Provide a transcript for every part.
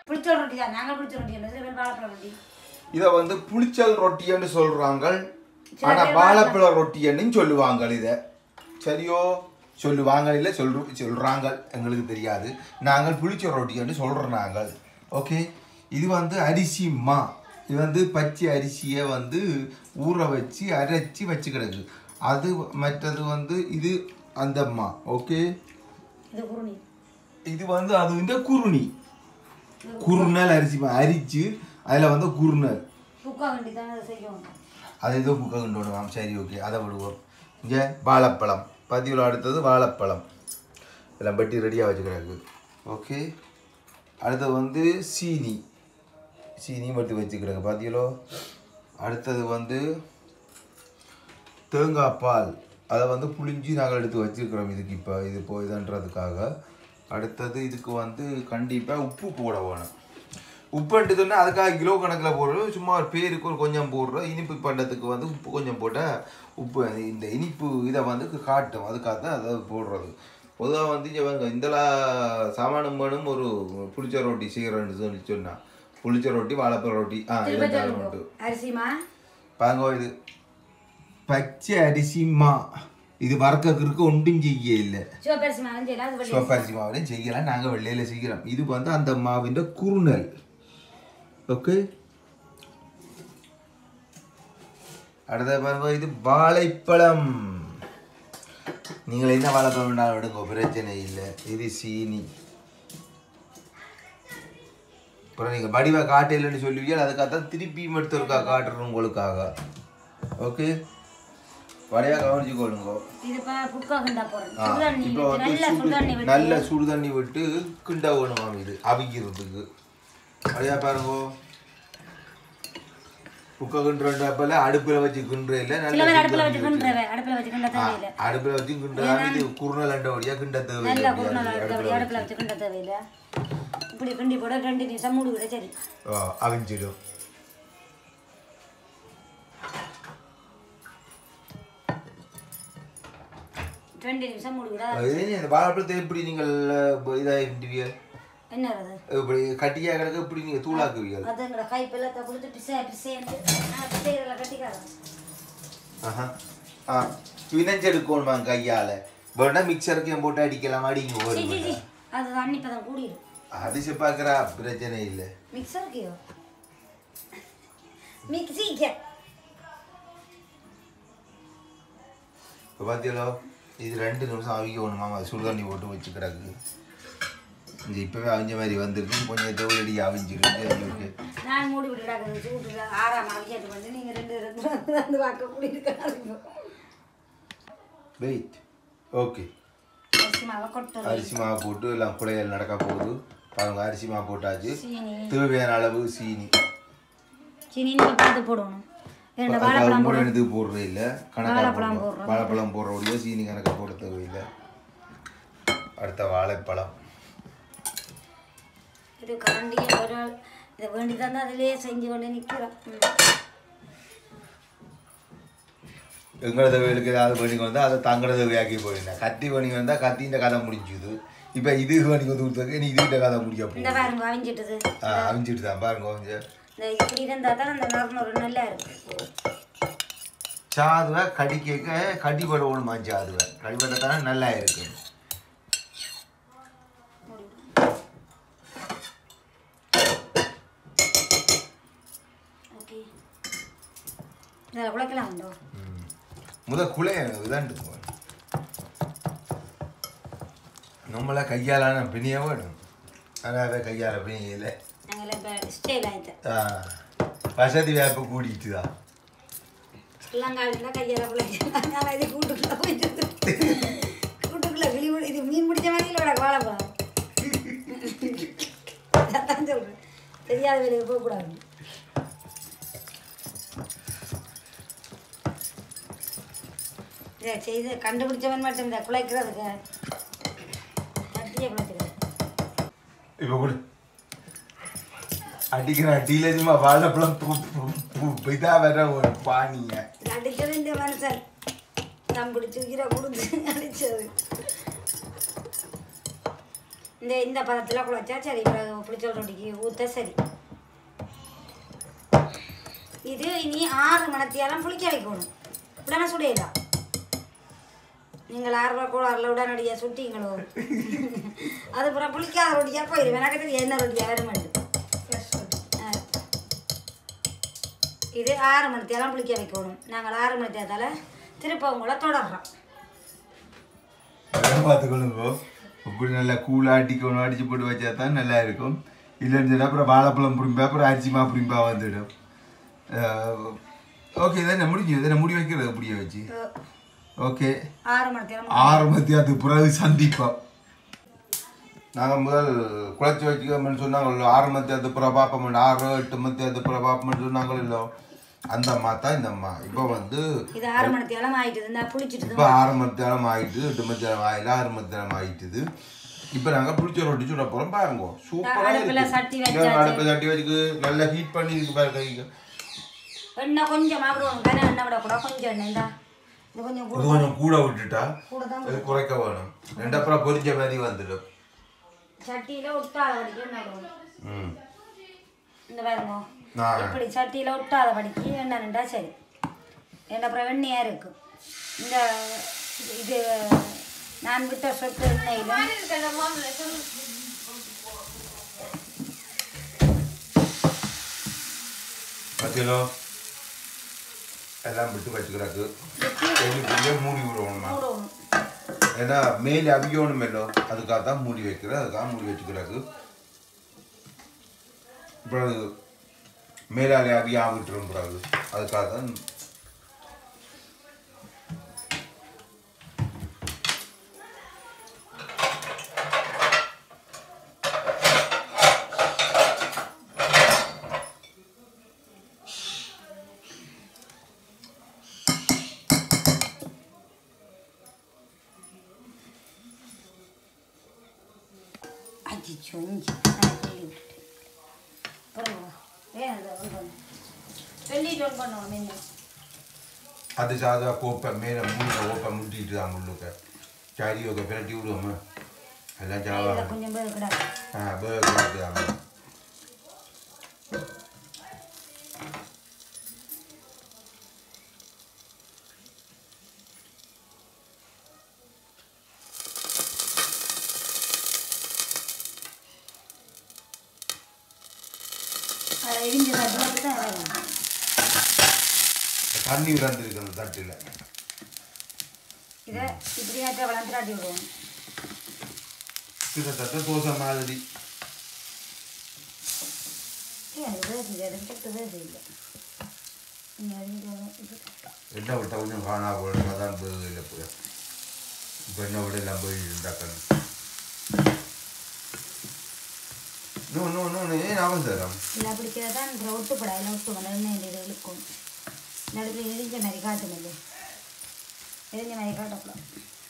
பிடிச்ச ரொட்டி தான் நாங்கள் பிடிச்ச ரொட்டி என்ன சில பேர் வாழைப்பழம் ரொட்டி இதை வந்து புளிச்சல் ரொட்டின்னு சொல்றாங்க சில ஆனா பேர் வாழைப்பழ ரொட்டின்னு சொல்லுவாங்க இதை சரியோ சொல்லுவாங்க இல்லை சொல்ற சொல்றாங்க எங்களுக்கு தெரியாது நாங்கள் புளிச்ச ரொட்டின்னு சொல்றோம் நாங்கள் ஓகே இது வந்து அரிசி மா இது வந்து பச்சை அரிசியை வந்து ஊற வச்சு அரைச்சி வச்சு கிடக்கு அது மற்றது வந்து இது அந்த மா ஓகே இது குருணி இது வந்து அது வந்து குருணி குருணல் அரிசி மா அரிச்சு அதில் வந்து குருணல் குக்கா வேண்டி தான் அதை செய்யும் அது ஏதோ குக்க கொண்டு விடுவாம் சரி ஓகே அதை விடுவோம் இங்கே வாழைப்பழம் பதிவில் அடுத்தது வாழைப்பழம் எல்லாம் பெட்டி ரெடியாக வச்சுக்கிறாங்க ஓகே அடுத்தது வந்து சீனி சீனி மட்டும் வச்சுக்கிறாங்க பாத்தீங்களோ அடுத்தது வந்து தேங்காய் பால் அதை வந்து புளிஞ்சு நாங்கள் எடுத்து வச்சிருக்கிறோம் இதுக்கு இப்போ இது போயுதுன்றதுக்காக அடுத்தது இதுக்கு வந்து கண்டிப்பாக உப்பு போட வேணும் உப்புன்ட்டு சொன்னால் அதுக்காக கிலோ கணக்கில் போடுறோம் சும்மா ஒரு பேருக்கு ஒரு கொஞ்சம் போடுறோம் இனிப்பு பண்ணுறதுக்கு வந்து உப்பு கொஞ்சம் போட்டால் உப்பு இந்த இனிப்பு இதை வந்து காட்டும் அதுக்காக தான் அதை போடுறது பொதுவாக வந்து இவங்க இந்தலாம் சாமானும் வேணும் ஒரு புளிச்ச ரொட்டி செய்கிறேன்னு சொல்லி சொன்னா புளிச்ச ரொட்டி வாழைப்பழ ரொட்டி ஆ திரும்ப இதான் சொல்லுங்க உண்டு அரிசிமா பாருங்க இது பச்சை அரிசி மா இது வறுக்கிறதுக்கு ஒன்றும் செய்ய இல்லை சிவப்பரிசி மாவும் செய்யலாம் அது வெள்ளை சிவப்பரிசி மாவுலையும் செய்யலாம் நாங்கள் வெள்ளையில் செய்கிறோம் இது வந்து அந்த மாவின் குறுநல் ஓகே அடுத்த பாருங்க இது வாழைப்பழம் நீங்கள் என்ன வாழைப்பழம் வேணாலும் விடுங்க பிரச்சனை இல்லை இது சீனி அப்புறம் நீங்கள் வடிவா காட்டையிலன்னு சொல்லுவீங்க அதுக்காக தான் திருப்பி மட்டும் இருக்கா காட்டுறோம் உங்களுக்காக ஓகே வடையாக கவனிச்சுக்கொள்ளுங்க இது இப்போ குக்கா கிண்டா போடுறது ஆ, சுடுதண்ணி இப்போ விட்டு வந்து நல்லா சுடு சுடுதண்ணி விட்டு நல்ல சுடு தண்ணி விட்டு கிண்ட வேணுமாம் இது அவிக்கிறதுக்கு அப்படியா பாருங்க குக்க கிண்டுறப்பல அடுப்புல வச்சு கிண்டுற இல்ல சில நல்ல பேர் அடுப்பில் சுடு வச்சு தண்ணி விட்டு. கிண்டுறவே அடுப்பில் வச்சு கிண்ட தேவையில்லை ஆ, அடுப்புல வச்சு கிண்டுறாங்க இது குறுநல் அண்டபடியா கிண்ட நல்ல தேவையில்லை குருணல் அடுப்புல அடுப்பில் அடுப்பில் வச்சு கிண்ட தேவையில்லை இப்படி கிண்டி போட ரெண்டு நிமிஷம் மூடி விட சரி ஆ, அவிஞ்சிடும் ரெண்டு நிமிஷம் மூடி விட இது இந்த வாழைப்பழத்தை எப்படி நீங்கள் இதாகிடுவீங்க என்னது இப்படி கட்டியா கிடக்க இப்படி நீங்க தூளாக்குவீங்க அது எங்களோட கை பிள்ளத்தை கொடுத்து பிசை பிசைன்னு பிசைகளை கட்டிக்காரன் ஆஹா. ஆ பிணைஞ்செடுக்கணுமா கையால வேணா மிக்சருக்கு போட்டு அடிக்கலாம் அடிங்க சி சி ஒரு சி அது தண்ணி இப்போ தான் கூடிடும் அதிசய பார்க்குறா பிரச்சனை இல்லை மிக்சருக்கையோ மிக்சிக்கு இப்போ பார்த்தீங்களோ இது ரெண்டு நிமிஷம் அவிக்க ஒன்றுமா சுடு தண்ணி போட்டு வச்சு கிடக்கு இந்த இப்போவே அவிஞ்ச மாதிரி வந்துருக்கு கொஞ்சம் தோலடி அவிஞ்சிருக்கு சரி ஓகே நான் மூடி விட்டுடாங்க சூட்டு ஆறாம் அவிச்சாட்டு வந்து நீங்கள் ரெண்டு ரெண்டு வந்து பார்க்க கூடியிருக்காங்க வெயிட் ஓகே அரிசி மாவை கொட்டது அரிசி மாவு போட்டு எல்லாம் குழையல் நடக்க போகுது பாருங்க அரிசி மாவு போட்டாச்சு சீனி தேவையான அளவு சீனி சீனி நீங்கள் பார்த்து போடணும் ரெண்டு வாழைப்பழம் மூணு எடுத்து போடுறது இல்லை கணக்காக வாழைப்பழம் போடுறோம் போடுறோம். வாழைப்பழம் போடுறோடைய சீனி கணக்கை போட தேவையில்லை அடுத்த வாழைப்பழம் இது கரண்டியை ஒரு ஆள் இதை வேண்டி தான் அதிலேயே செஞ்சு கொண்டு நிற்கிறோம் எங்களோட தேவைகளுக்கு ஏதாவது பண்ணி வந்தால் அதை தங்களோட தேவையாக்கி போயிருந்தேன் கத்தி பண்ணி வந்தால் கத்தின்ற கதை முடிஞ்சுது இப்போ இது பண்ணி வந்து கொடுத்ததுக்கு நீ இதுகிட்ட கதை முடிக்க இந்த போகும் பாருங்க அவிஞ்சிட்டது அவிஞ்சிட்டு தான் பாருங்க கொஞ்சம் இந்த இப்படி இருந்தால் தான் அந்த நறுநூறு நல்லா இருக்கும் சாதுவை கடிக்க கடிபடணுமா சாதுவை கடிபட்டதானே நல்லா இருக்கு ஓகே இதில் குழைக்கலாம் உண்டோ ம். முத குளைய இதாண்டு நம்மள கையாலான பிணிய வேணும் அதாவது கையால பிணியில நாங்கள் இப்போ ஸ்டைல் ஆகிட்டேன் வசதி வாய்ப்பு கூட்டிட்டு தான் இளங்காலில் கையால் பிள்ளைங்க நான் இது கூட்டுக்குள்ளே போயிட்டு கூட்டுக்குள்ளே கிளி பிடி- இது மீன் பிடிச்ச மாதிரி இல்லை விட வாழைப்பழம் அதான் சொல்கிறேன் தெரியாத வேலைக்கு போகக்கூடாது இதை செய்து கண்டுபிடிச்சவன் மட்டும் இந்த குலைக்கிறதுக்கு கட்டியை குலைக்கிறது இப்போ கூட அடிக்கிற அடியில சும்மா வாழைப்பழம் பு- பு- பு- இதா வர ஒரு பானிய இது அடிச்சது இந்த மனுஷன் நான் பிடிச்சி உயிரை கொடுத்து அடிச்சது இந்த இந்த பதத்தில் குழச்சா சரி பிறகு புளிச்சல் ரொட்டிக்கு ஊற்ற சரி இது இனி ஆறு மணத்தியாலும் புளிக்க வைக்கணும் உடனே சுடையலாம் நீங்கள் ஆறு கூட அரில் உடனடியாக சுட்டிங்களோ அது அப்புறம் புளிக்காத ரொட்டியாக போயிடும் எனக்கு தெரியும் என்ன ரொட்டியாக வேணுமெண்டு ஆ. இது ஆறு மணித்தேலாம் புளிக்க வைக்கணும் நாங்கள் ஆறு மணித்தேத்தால திருப்ப உங்களை தொடர்றோம் அதெல்லாம் பார்த்துக்கொள்ளுங்க இப்படி நல்லா கூலாக அடிக்கணும் அடிச்சு போட்டு வச்சா தான் நல்லா இருக்கும் இல்லைன்னு சொன்னா அப்புறம் வாழைப்பழம் புரிம்பா அப்புறம் அரிசிமா புரிம்பா வந்துடும் ஓகே இதை முடிஞ்சு இதை முடி வைக்கிறது அப்படியே வச்சு ஓகே ஆறு மணித்தேலாம் ஆரம்பத்தி அது பிறகு சந்திப்போம் நாங்கள் முதல் குழச்சி வச்சுக்கோம்னு சொன்னாங்க ஆறு மத்தி அது பிற பார்ப்போம் ஆறு எட்டு மத்தி அது பிற பார்ப்போம்னு சொன்னாங்க இல்லை அந்த அம்மா தான் இந்த அம்மா இப்போ வந்து இது ஆறு மணித்தேலாம் ஆயிட்டுது இந்த புளிச்சிட்டு இப்போ ஆறு மத்தியானம் ஆயிட்டு எட்டு மத்தியானம் ஆயில ஆறு மத்தியானம் ஆயிட்டுது இப்போ நாங்கள் புளிச்ச ரொட்டி சுட போகிறோம் பாருங்க சூப்பராக அடுப்புல சட்டி இருக்கு அடுப்பு சட்டி வச்சுக்கு நல்லா ஹீட் பண்ணி இருக்கு பாருங்க இங்க. எண்ணெய் கொஞ்சம் விடுவோம் கன எண்ணெய் விடக்கூடாது கொஞ்சம் எண்ணெய் இந்தா இது கொஞ்சம் கூட இது கொஞ்சம் கூட விட்டுட்டா கூட தான் இது குறைக்க வேணும் ரெண்டு அப்புறம் பொரிஞ்ச மாதிரி வந்துடும் சட்டியில் விட்டாத படிக்க எண்ணெய் விடுவோம் ம் இந்த பாருங்க நான் இப்படி சட்டியில் விட்டாத படிக்கு எண்ணெய் நின்றா சரி எண்ணெய் அப்புறம் எண்ணெயாக இருக்கும் இந்த இது- இது நான் விட்ட சொட்டு எண்ணெயிலும் பத்தியலோ எல்லாம் விட்டு வச்சுக்கிறாக்கு எங்களுக்குள்ளே மூடி விடுவோம்மா போடணும் ஏன்னா மேலே அவியணும் இல்லோ அதுக்காக தான் மூடி வைக்கிறேன் அதுக்காக மூடி வச்சுக்கிறாக்கு பிறகு மேலாலே அவியா விட்டுரும் பிறகு அதுக்காக தான் அச்சிச்சோ இஞ்சி நான் கிள்ளி விட்டுட்டேன் பாருங்க ஏன் அதை ஒன் பண்ணு சொல்லிட்டு ஒன் பண்ணுவோம் மென்னு அது சாதா கோப்பை மேலே மூணு கோப்பை முட்டிட்டு தான் முள்ளுக்க சரி ஓகே பிரட்டி விடுவோமா எல்லாம் ஜாவா இதில் கொஞ்சம் பேர் கிடாது ஆ பேர் அதை இடிஞ்ச தட்டு தான் வேணும் தண்ணி விளந்துருக்கு அந்த தட்டில் இதை இப்படியாட்ட வளர்ந்து காட்டி விடுவோம் கிட்டத்தட்ட தோசை மாதிரி ஏன் அது வேறு இல்லை அது போட்டு வேறு இல்லை நீங்கள் அறிஞ்சு இது எண்ணெய் விட்ட கொஞ்சம் காணா போடணும் அதான் போகுது இல்லை போய் இப்போ எண்ணெய் விட எல்லாம் போய் இருந்தாக்கணும் நோ நோ நோ நோ, ஏன் அவசரம் இல்லை அப்படி செய்தால் தான் இந்த ஒட்டுப்படா இல்லை ஒட்டு பண்ண எண்ணெய் இது இழுக்கும் இந்த இடத்துல எரிஞ்ச மாதிரி காட்டும் இல்லை எரிஞ்ச மாதிரி காட்டக்கூடாது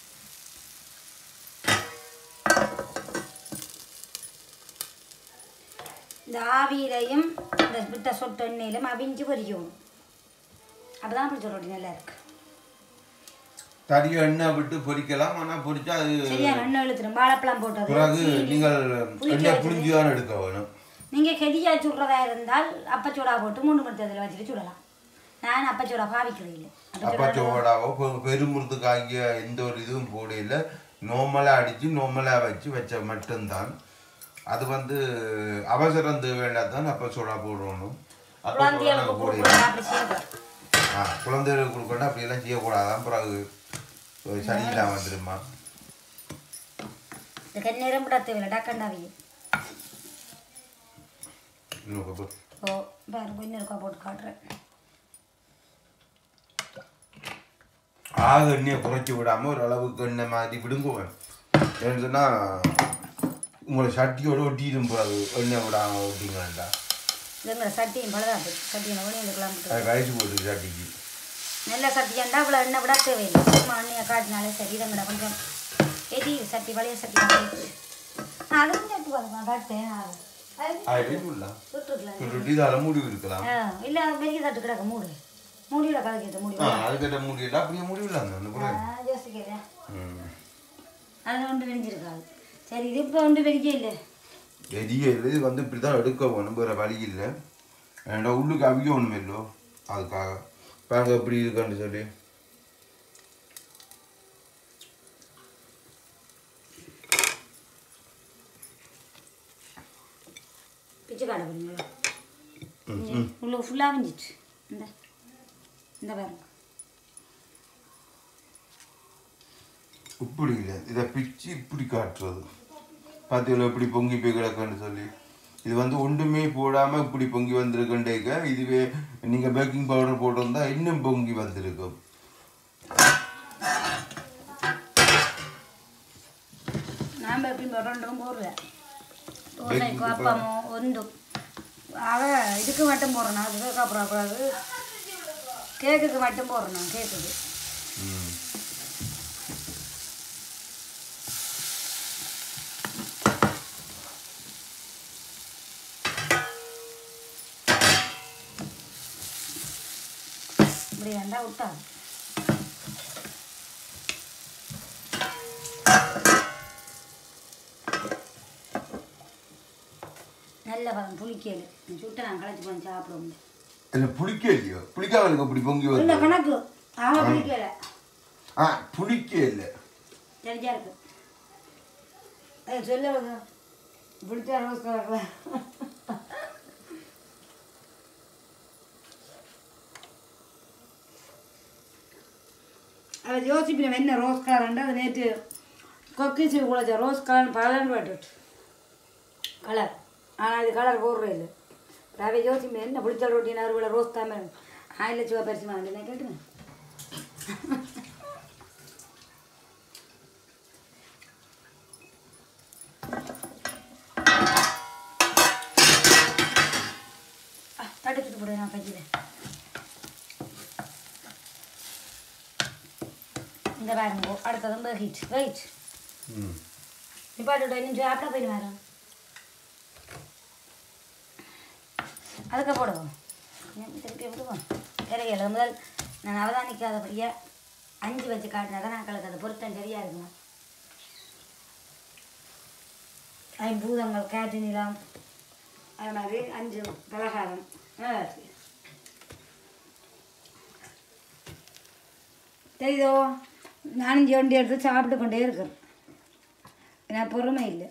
இந்த ஆவியிலையும் இந்த விட்ட சொட்டு எண்ணெயிலும் அவிஞ்சு பொரிக்கணும் அப்போ தான் அப்படி சொல்ல நல்லா இருக்கு தடியை எண்ணெய் விட்டு பொரிக்கலாம் ஆனால் பொரிச்சா அது சரியா எண்ணெய் இழுத்துடும் வாழைப்பழம் போட்டது பிறகு சீனி. நீங்கள் புளிக்க எண்ணெய் வச்சது. புளிஞ்சு தான் எடுக்க வேணும் நீங்கள் கெதியா சுடுறதா இருந்தால் அப்பச்சூடா போட்டு மூணு மணி தேதியில் வச்சுட்டு சுடலாம் நான் அப்பச்சூடா பாவிக்கிறது இல்லை அப்பா சோடாவோ பெருமுறுத்துக்கு ஆகிய எந்த ஒரு இதுவும் போடையில் நார்மலாக அடித்து நார்மலாக வச்சு வச்ச மட்டும்தான் அது வந்து அவசரம் தேவையில்லாதான் அப்பா சோடா போடணும் அப்பா சோடா குழந்தைகளுக்கு நாங்கள் போடையில கொடுக்கணும் அப்படி செய்யக்கூடாது ஆ குழந்தைகளுக்கு கொடுக்கணும் அப்படியெல்லாம் செய்யக்கூடாதான் பிறகு சரியில்லாம வந்துடுமா இந்த கண்ணீரம் விட தேவையில்லை டக்கண்டாவி இன்னும் கொஞ்சம் ஓ பாரு கொஞ்சம் இருக்கா போட்டு காட்டுறேன் ஆக எண்ணெயை குறைச்சி விடாமல் ஒரு அளவுக்கு எண்ணெய் மாதிரி விடுங்குவேன் ஏன்னு சொன்னால் உங்களை சட்டியோட ஒட்டிடும் போகாது எண்ணெய் விடாமல் ஒட்டிங்க வேண்டாம் இதுங்கிற சட்டியும் பழுதாப்பு சட்டியை ஒளி எடுக்கலாம் அது கழிச்சு போட்டு சட்டிக்கு நல்ல சட்டியாண்டா இவ்வளோ எண்ணெய் விட தேவையில்லை சும்மா எண்ணெயை காட்டினாலே சரி இதங்கட கொஞ்சம் எதி சட்டி பழைய சட்டி தான். ஆ, அது கொஞ்சம் எடுத்து பாருங்க காட்டேன் அது அது விடலாம் சுட்டுக்கலாம் சுட்டுட்டு இதால் மூடி இருக்கலாம் ஆ இல்லை பெரிய தட்டு கிடக்கு மூடு மூடியோட கலக்கிட்டு மூடி ஆ அதுக்கிட்ட மூடி இல்லை அப்படியே மூடி விடலாம் அந்த ஆ, பிறகு யோசிக்கிறேன் ம் அது ஒன்று விரிஞ்சிருக்காது சரி இது இப்போ ஒன்று பெரிய இல்லை பெரிய இல்லை இது வந்து இப்படி தான் எடுக்க வேணும் வேறு வழி இல்லை ஏன்னா உள்ளுக்கு அவிய ஒன்றும் இல்லோ அதுக்காக பாருங்க எப்படி இருக்கான்னு சொல்லி பிச்சை காடை பண்ணுங்களா உள்ள ஃபுல்லாக விஞ்சிச்சு இந்த இந்த பாருங்க இப்படி இல்லை இதை பிச்சு இப்படி காட்டுறது பார்த்தீங்களா இப்படி பொங்கி போய் கிடக்குன்னு சொல்லி இது வந்து ஒன்றுமே போடாமல் இப்படி பொங்கி வந்திருக்குன்றேக்க இதுவே நீங்கள் பேக்கிங் பவுடர் போட்டிருந்தா இன்னும் பொங்கி வந்திருக்கும் நான் எப்படி ரெண்டும் போடுவேன் தோசைக்கு அப்பமோ ஒன்றும் அவ இதுக்கு மட்டும் போடுறேன் அதுக்கு அப்புறம் கூடாது கேக்குக்கு மட்டும் போடுறேன் கேக்குக்கு ம். இப்படி வேண்டா விட்டாது நல்ல பதம் புளிக்கல் சுட்டை நான் களைச்சி போய் சாப்பிட முடியும் இல்லை புளிக்க இல்லையோ புளிக்காமலுக்கு அப்படி பொங்கி இந்த வந்து கணக்கு ஆக புளிக்கல ஆ புளிக்க இல்லை தெரிஞ்சா இருக்கு அது சொல்ல பிடிச்சா ரோஸ் கலர்ல அது யோசிப்பேன் என்ன ரோஸ் கலர்ண்டு அது நேற்று கொக்கிச்சு குழச்ச ரோஸ் கலர் பலன் போட்டுட்டு கலர் ஆனால் இது கலர் போடுற இல்லை ரவை யோசிப்பேன் என்ன பிடிச்ச ரொட்டினா அறுவடை ரோஸ் தான் ஆயில சிவா பரிசுமா நான் கேட்டுங்க தடுத்துட்டு போடு நான் பைக்கிறேன் இந்த பாருங்க அடுத்ததும் வெயிட் வெயிட் ம் நிப்பாட்டு இன்னும் சாப்பிட்டா போய் வரேன் அதுக்கு போடுவோம் ஏன் திருப்பி விடுவோம் இறையில முதல் நான் அவதானிக்காதபடியே அஞ்சு வச்சு காட்டினா தான் நான் கலக்கு அது பொருத்தம் சரியா இருக்குமா ஐம்பூதங்கள் காற்று நிலம் அது மாதிரி அஞ்சு பலகாரம் நல்லா இருக்கு தெரியுதோ நானும் ஜோண்டி எடுத்து சாப்பிட்டு கொண்டே இருக்கேன் ஏன்னா பொறுமை இல்லை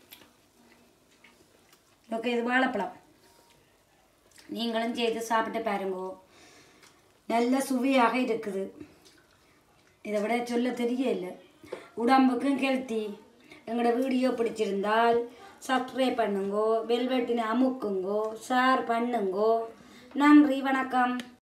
ஓகே இது வாழைப்பழம் நீங்களும் செய்து சாப்பிட்டு பாருங்கோ நல்ல சுவையாக இருக்குது இதை விட சொல்ல தெரியல உடம்புக்கும் ஹெல்த்தி எங்களோட வீடியோ பிடிச்சிருந்தால் சப்ஸ்கிரைப் பண்ணுங்கோ பெல் பட்டினை அமுக்குங்கோ ஷேர் பண்ணுங்கோ நன்றி வணக்கம்